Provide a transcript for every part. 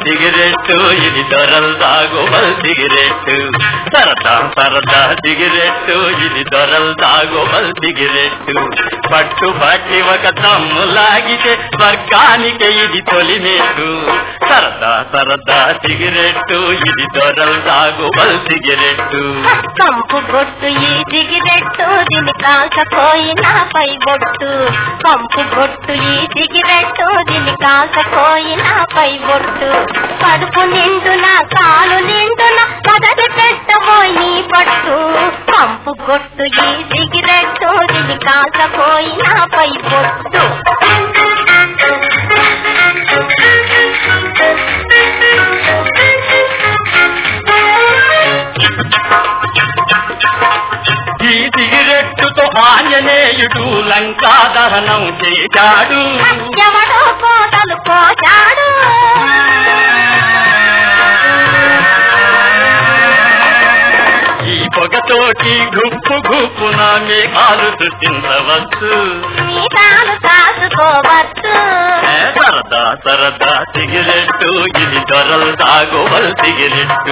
cigarette ఇది దొరలు తాగోవల్ cigarette సరదా సరదా సిగరెట్టు ఇది దొరలు తాగోవల్ సిగరెట్టు పట్టు పట్టి ఒక దమ్ము లాగితే స్వర్గానికి ఇది తొలిమేటు సరదా సరదా సిగరెట్టు ఇది దొరలు తాగోవల్ సిగరెట్టు కంపు బొట్టు ఈ సిగరెట్టు దీని కాకపోయిన పై బొట్టు కంపు బొట్టు ఈ సిగరెట్టు దీని కాకపోయిన పై బొట్టు కడుపు నిండున కాలు నిండున మొదటి పెట్టబోయి నీ పట్టు కంపు బొట్టు ఈ సిగరెట్టు దీని కాకపోయిన పై బొట్టు ఈ సిగరెట్టుతో ఆంజనేయుడు లంకా దహనం చేశాడు ఎవడో కోతలు కోశాడు ఈ పొగతోటి గుప్పు గుప్పున మేఘాలు సృష్టించవచ్చు మీటాలు కాసుకోవచ్చు ఏ సరదా సరదా సిగరెట్టు ఇది దొరలు తాగోవల్ సిగరెట్టు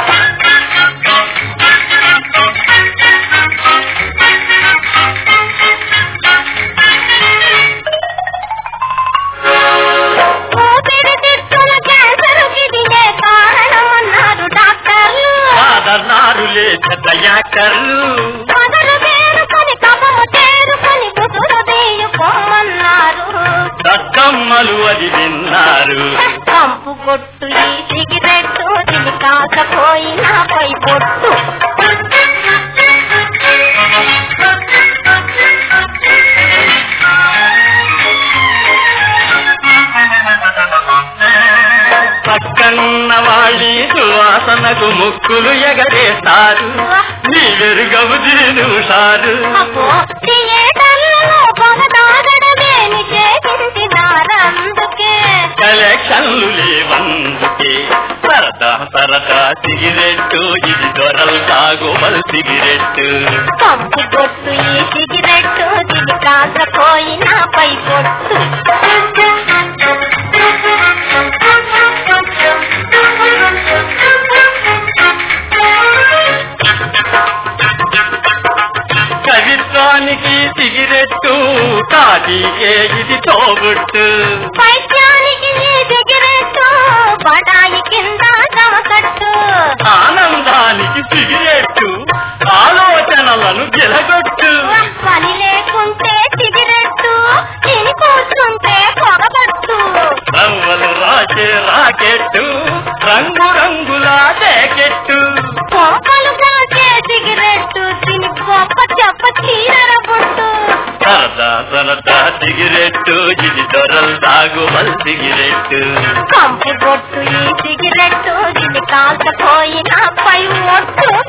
ఊపిరితిత్తుల క్యాన్సరుకి ఇదే కారణమన్నారు డాక్టర్లు సాధనారులే చెత్తయాకర్లు మొదలు వేరుకొని కఫము చేరుకొని బుదురు తీయుకోమన్నారు దక్కమ్మలు అది విన్నారు కంపు కొట్టు ఈ సిగరెట్టు తిని కాకపోయినా పై పొట్టు పక్కన్న వాళ్ళి సువాసనకు ముక్కులు ఎగరేస్తారు నీ వెరుగవు దీనుషారు అబ్బో థియేటర్లలో పొగ తాగడమేని చేసించినారందుకే కలెక్షన్లు లేవందుకే సరదా సరదా సిగరెట్టు ఇది దొరలు తాగోవల్ సిగరెట్టు కంపు కొట్టు ఈ సిగరెట్టు తిని కాకపోయినా పై పొట్టు కవిత్వానికి సిగరెట్టు కాటికే ఇది తోబుట్టు పైత్యానికి ఈ సిగరెట్టు బడాయి కింద చమకట్టు ఆనందానికి సిగరెట్టు ఆలోచనలను గెలగొట్టు పని లేకుంటే సిగరెట్టు తిని కూర్చుంటే పొగబట్టు రవ్వలు రాసే రాకెట్టు రంగు రంగుల జాకెట్టు పొగలు కాసే సిగరెట్టు తిని గొప్ప చెప్ప చీరల బొట్టు సరదా సరదా సిగరెట్టు ఇది దొరలు తాగువల్ సిగరెట్టు కంపు బొట్టు ఈ సిగరెట్టు ఇది కాకపోయినా పై ఒట్టు